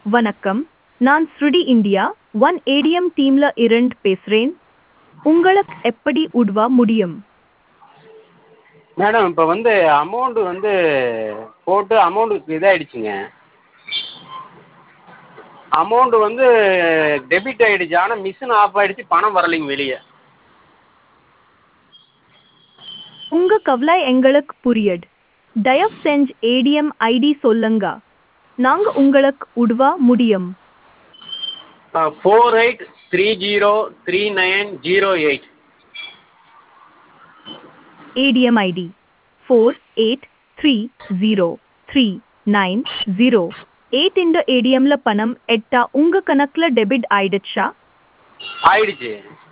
வணக்கம் நான் ஸ்ருடி இந்தியா ஒன் ஏடிஎம் டீம்ல இருந்து பேசுறேன் உங்களுக்கு எப்படி உதவ முடியும் மேடம் இப்போ வந்து அமௌண்ட்டு வந்து போட்டு அமௌண்ட்டு இதாகிடுச்சுங்க அமௌண்ட்டு வந்து டெபிட் ஆகிடுச்சு ஆனால் மிஷின் ஆஃப் ஆகிடுச்சு பணம் வரலைங்க வெளியே உங்க கவலை எங்களுக்கு புரியுது தயவு செஞ்சு ஏடிஎம் ஐடி சொல்லுங்க நாங்க உங்களுக்கு உதவ முடியும் four eight three zero three nine zero eight ATM ID four eight three zero three nine zero eight இந்த ஏடிஎம்ல பணம் எட்டா உங்க கணக்குல டெபிட் ஆயிடுச்சா ஆயிடுச்சு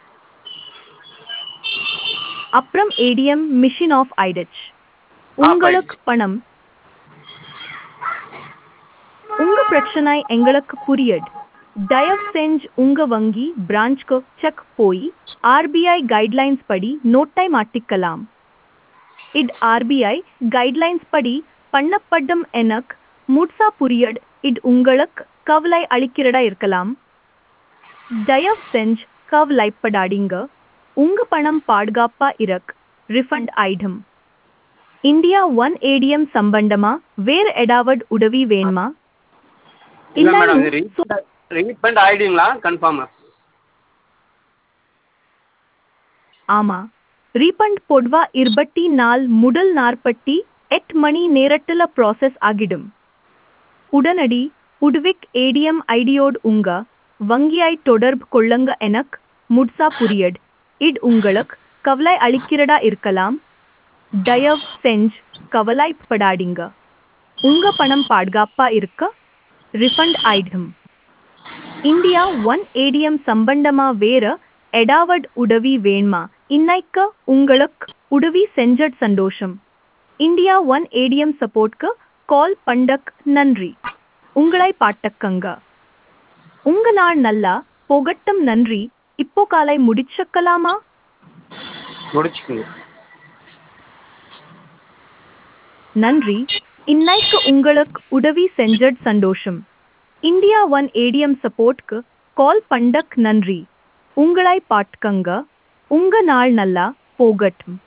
அப்புறம் ஏடிஎம் மிஷின் ஆஃப் ஆயிடுச்சு உங்களுக்கு பணம் உங்க பிரச்சனை எங்களுக்கு புரியுது தயவு செஞ்சு உங்க வங்கி பிரான்ச்க்கு செக் போய் ஆர்பிஐ கைட்லைன்ஸ் படி நோட்டை மாட்டிக்கலாம் இட் ஆர்பிஐ கைட்லைன்ஸ் படி பண்ணப்படும் எனக்கு முட்சா புரியுது இது உங்களுக்கு கவலை அளிக்கிறதா இருக்கலாம் தயவு செஞ்சு கவலைப்படாதீங்க உங்க பணம் பாதுகாப்பா இருக்கு ரிஃபண்ட் ஆயிடும் இந்தியா ஒன் ஏடிஎம் சம்பந்தமா வேற ஏதாவது உதவி வேணுமா இல்லை மேடம் இது இல்லைன்னு ரீஃபண்ட் ஆகிடுங்களா கன்ஃபார்மா ஆமா ரீஃபண்ட் பொதுவா இருபத்தி நாள் முதல் நாற்பத்தி எட்டு மணி நேரத்துல ப்ராசஸ் ஆகிடும் உடனடி உட்விக் ஏடிஎம் ஐடியோடு உங்க வங்கியை தொடர்பு கொள்ளுங்க எனக்கு முட்சா புரியுது இது உங்களுக்கு கவலை அளிக்கிறதா இருக்கலாம் தயவு செஞ்சு கவலைப்படாதீங்க உங்க பணம் பாதுகாப்பா இருக்க ரிஃபண்ட் ஆயிடும் இந்தியா ஒன் ஏடிஎம் சம்பந்தமா வேற எடாவட் உதவி வேணுமா இன்னைக்கு உங்களுக்கு உதவி செஞ்சட் சந்தோஷம் இந்தியா ஒன் ஏடிஎம் சப்போர்ட்க்கு கால் பண்டக் நன்றி உங்களை பாட்டக்கங்க உங்க நாள் நல்லா போகட்டும் நன்றி இப்போ காலை முடிச்சக்கலாமா முடிச்சுக்குங்க நன்றி இன்னைக்கு உங்களுக்கு உதவி செஞ்சட் சந்தோஷம் இந்தியா ஒன் ஏடிஎம் சப்போர்ட்க்கு கால் பண்டக் நன்றி உங்களை பாட்கங்க உங்க நாள் நல்லா போகட்டும்